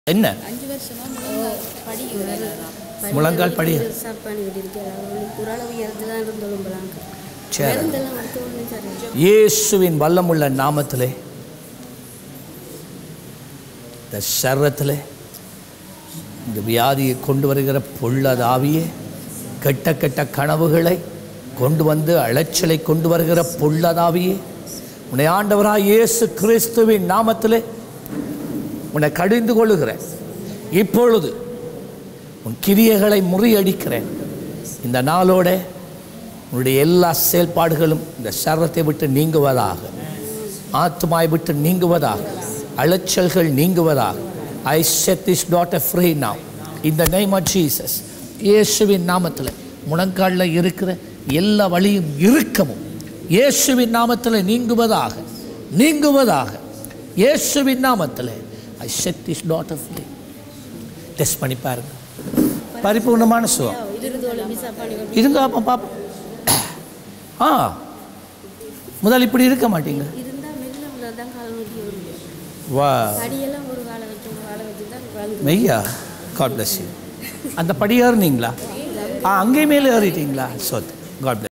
என்ன அஞ்சு வருஷமா முழங்கால் படி ஏறலாம். முழங்கால் படி பண்ணிக்கிட்டு இருக்கிறாங்க ஓரளவு இறந்து தான் இருந்தோம்பலாங்க சரி மருந்தெல்லாம் வந்து ஒன்றும் சரி இயேசுவின் வல்லமுள்ள நாமத்திலே இந்த சரத்திலே இந்த வியாதியை கொண்டு வருகிற பொல்லாத ஆவியே கெட்ட கெட்ட கனவுகளை கொண்டு வந்து அலைச்சலை கொண்டு வருகிற பொல்லாதாவியே உன்னை ஆண்டவராய் இயேசு கிறிஸ்துவின் நாமத்திலே உன்னை கடிந்து கொள்ளுகிறேன் இப்பொழுது உன் கிரியைகளை முறியடிக்கிறேன் இந்த நாளோட உன்னுடைய எல்லா செயல்பாடுகளும் இந்த சர்வத்தை விட்டு நீங்குவதாக ஆத்மாய் விட்டு நீங்குவதாக அலைச்சல்கள் நீங்குவதாக I set this daughter free now in the name of Jesus இயேசுவின் நாமத்தில் முழங்காலில் இருக்கிற எல்லா வழியும் இறுக்கமும் இயேசுவின் நாமத்தில் நீங்குவதாக நீங்குவதாக இயேசுவின் நாமத்தில் I set this daughter free test பண்ணி பாருங்க பரிபூர்ணமான சுகம் இருந்தோட மிஸ் பண்ணி இருங்க அப்போ பாப்போம் ஆ முதல் இப்படி இருக்க மாட்டீங்க இருந்தால் மெல்ல உள்ள தான் கால் நோக்கி வருது வா படியெல்லாம் ஒரு காலை வச்சு ஒரு காலை வச்சு தான் வாழ்ந்து மெய்யா காட் பிளஸ் யூ அந்த படி ஏறுனீங்களா ஆ அங்கேயும் மேலே ஏறிட்டீங்களா சொத் காட்